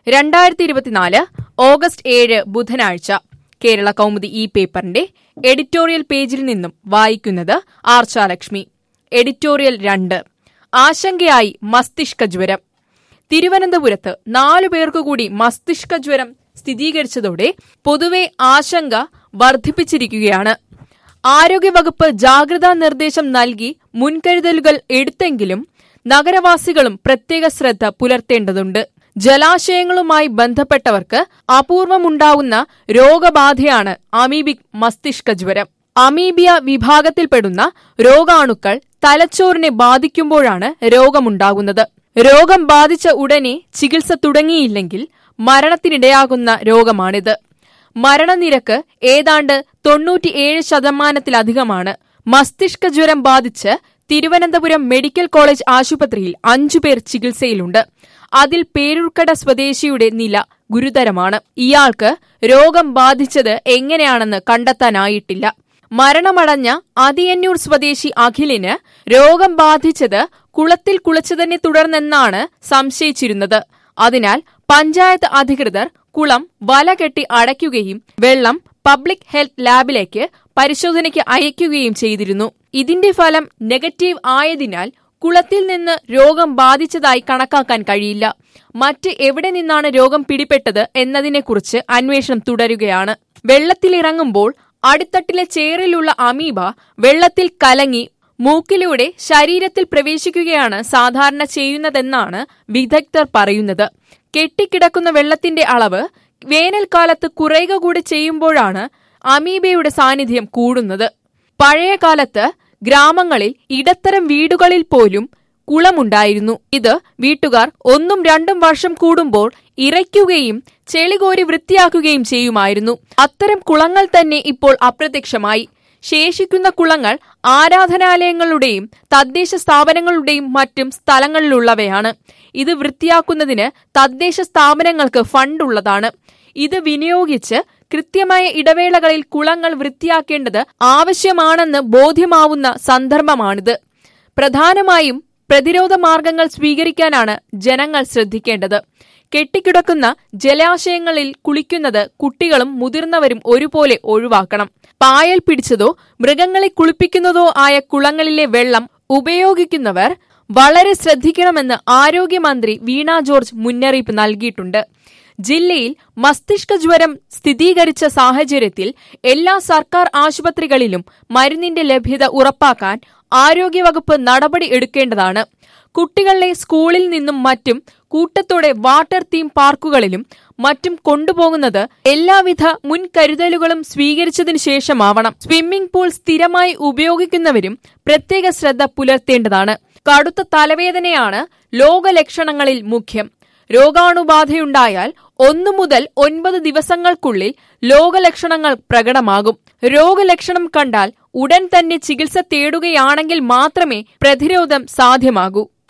രണ്ടായിരത്തി ഇരുപത്തിനാല് ഓഗസ്റ്റ് ഏഴ് ബുധനാഴ്ച കേരള കൗമുദി ഈ പേപ്പറിന്റെ എഡിറ്റോറിയൽ പേജിൽ നിന്നും വായിക്കുന്നത് ആർച്ചാലക്ഷ്മി എഡിറ്റോറിയൽ രണ്ട് ആശങ്കയായി മസ്തിഷ്ക ജ്വരം തിരുവനന്തപുരത്ത് നാലു പേർക്കു കൂടി മസ്തിഷ്ക ജ്വരം സ്ഥിരീകരിച്ചതോടെ പൊതുവെ ആശങ്ക വർദ്ധിപ്പിച്ചിരിക്കുകയാണ് ആരോഗ്യവകുപ്പ് ജാഗ്രതാ നിർദ്ദേശം നൽകി മുൻകരുതലുകൾ എടുത്തെങ്കിലും നഗരവാസികളും പ്രത്യേക ശ്രദ്ധ പുലർത്തേണ്ടതുണ്ട് ജലാശയങ്ങളുമായി ബന്ധപ്പെട്ടവർക്ക് അപൂർവമുണ്ടാവുന്ന രോഗബാധയാണ് അമീബിക് മസ്തിഷ്ക ജ്വരം അമീബിയ വിഭാഗത്തിൽപ്പെടുന്ന രോഗാണുക്കൾ തലച്ചോറിനെ ബാധിക്കുമ്പോഴാണ് രോഗമുണ്ടാകുന്നത് രോഗം ബാധിച്ച ഉടനെ ചികിത്സ തുടങ്ങിയില്ലെങ്കിൽ മരണത്തിനിടയാകുന്ന രോഗമാണിത് മരണനിരക്ക് ഏതാണ്ട് തൊണ്ണൂറ്റിയേഴ് ശതമാനത്തിലധികമാണ് മസ്തിഷ്ക ജ്വരം ബാധിച്ച് തിരുവനന്തപുരം മെഡിക്കൽ കോളേജ് ആശുപത്രിയിൽ അഞ്ചുപേർ ചികിത്സയിലുണ്ട് അതിൽ പേരൂർക്കട സ്വദേശിയുടെ നില ഗുരുതരമാണ് ഇയാൾക്ക് രോഗം ബാധിച്ചത് എങ്ങനെയാണെന്ന് കണ്ടെത്താനായിട്ടില്ല മരണമടഞ്ഞ അതിയന്നൂർ സ്വദേശി അഖിലിന് രോഗം ബാധിച്ചത് കുളത്തിൽ കുളിച്ചതിനെ തുടർന്നെന്നാണ് സംശയിച്ചിരുന്നത് അതിനാൽ പഞ്ചായത്ത് അധികൃതർ കുളം വല കെട്ടി അടയ്ക്കുകയും വെള്ളം പബ്ലിക് ഹെൽത്ത് ലാബിലേക്ക് പരിശോധനയ്ക്ക് അയക്കുകയും ചെയ്തിരുന്നു ഇതിന്റെ ഫലം നെഗറ്റീവ് ആയതിനാൽ കുളത്തിൽ നിന്ന് രോഗം ബാധിച്ചതായി കണക്കാക്കാൻ കഴിയില്ല മറ്റ് എവിടെ നിന്നാണ് രോഗം പിടിപെട്ടത് എന്നതിനെക്കുറിച്ച് അന്വേഷണം തുടരുകയാണ് വെള്ളത്തിലിറങ്ങുമ്പോൾ അടിത്തട്ടിലെ ചേറിലുള്ള അമീബ വെള്ളത്തിൽ കലങ്ങി മൂക്കിലൂടെ ശരീരത്തിൽ പ്രവേശിക്കുകയാണ് സാധാരണ ചെയ്യുന്നതെന്നാണ് വിദഗ്ധർ പറയുന്നത് കെട്ടിക്കിടക്കുന്ന വെള്ളത്തിന്റെ അളവ് വേനൽക്കാലത്ത് കുറയുക കൂടി ചെയ്യുമ്പോഴാണ് അമീബയുടെ സാന്നിധ്യം കൂടുന്നത് പഴയ കാലത്ത് ഗ്രാമങ്ങളിൽ ഇടത്തരം വീടുകളിൽ പോലും കുളമുണ്ടായിരുന്നു ഇത് വീട്ടുകാർ ഒന്നും രണ്ടും വർഷം കൂടുമ്പോൾ ഇറയ്ക്കുകയും ചെളികോരി വൃത്തിയാക്കുകയും ചെയ്യുമായിരുന്നു അത്തരം കുളങ്ങൾ തന്നെ ഇപ്പോൾ അപ്രത്യക്ഷമായി ശേഷിക്കുന്ന കുളങ്ങൾ ആരാധനാലയങ്ങളുടെയും തദ്ദേശ സ്ഥാപനങ്ങളുടെയും മറ്റും സ്ഥലങ്ങളിലുള്ളവയാണ് ഇത് വൃത്തിയാക്കുന്നതിന് തദ്ദേശ സ്ഥാപനങ്ങൾക്ക് ഫണ്ടുള്ളതാണ് ഇത് വിനിയോഗിച്ച് കൃത്യമായ ഇടവേളകളിൽ കുളങ്ങൾ വൃത്തിയാക്കേണ്ടത് ആവശ്യമാണെന്ന് ബോധ്യമാവുന്ന സന്ദർഭമാണിത് പ്രധാനമായും പ്രതിരോധ മാർഗങ്ങൾ സ്വീകരിക്കാനാണ് ജനങ്ങൾ ശ്രദ്ധിക്കേണ്ടത് കെട്ടിക്കിടക്കുന്ന ജലാശയങ്ങളിൽ കുളിക്കുന്നത് കുട്ടികളും മുതിർന്നവരും ഒരുപോലെ ഒഴിവാക്കണം പായൽ പിടിച്ചതോ മൃഗങ്ങളെ കുളിപ്പിക്കുന്നതോ ആയ കുളങ്ങളിലെ വെള്ളം ഉപയോഗിക്കുന്നവർ വളരെ ശ്രദ്ധിക്കണമെന്ന് ആരോഗ്യമന്ത്രി വീണ ജോർജ് മുന്നറിയിപ്പ് നൽകിയിട്ടുണ്ട് ജില്ലയിൽ മസ്തിഷ്ക ജ്വരം സ്ഥിരീകരിച്ച സാഹചര്യത്തിൽ എല്ലാ സർക്കാർ ആശുപത്രികളിലും മരുന്നിന്റെ ലഭ്യത ഉറപ്പാക്കാൻ ആരോഗ്യവകുപ്പ് നടപടി എടുക്കേണ്ടതാണ് കുട്ടികളെ സ്കൂളിൽ നിന്നും മറ്റും കൂട്ടത്തോടെ വാട്ടർ തീം പാർക്കുകളിലും മറ്റും കൊണ്ടുപോകുന്നത് എല്ലാവിധ മുൻകരുതലുകളും സ്വീകരിച്ചതിനു ശേഷമാവണം സ്വിമ്മിംഗ് പൂൾ സ്ഥിരമായി ഉപയോഗിക്കുന്നവരും പ്രത്യേക ശ്രദ്ധ പുലർത്തേണ്ടതാണ് കടുത്ത തലവേദനയാണ് ലോകലക്ഷണങ്ങളിൽ മുഖ്യം രോഗാണുബാധയുണ്ടായാൽ ഒന്നു മുതൽ ഒൻപത് ദിവസങ്ങൾക്കുള്ളിൽ ലോകലക്ഷണങ്ങൾ പ്രകടമാകും രോഗലക്ഷണം കണ്ടാൽ ഉടൻ തന്നെ ചികിത്സ തേടുകയാണെങ്കിൽ മാത്രമേ പ്രതിരോധം സാധ്യമാകൂ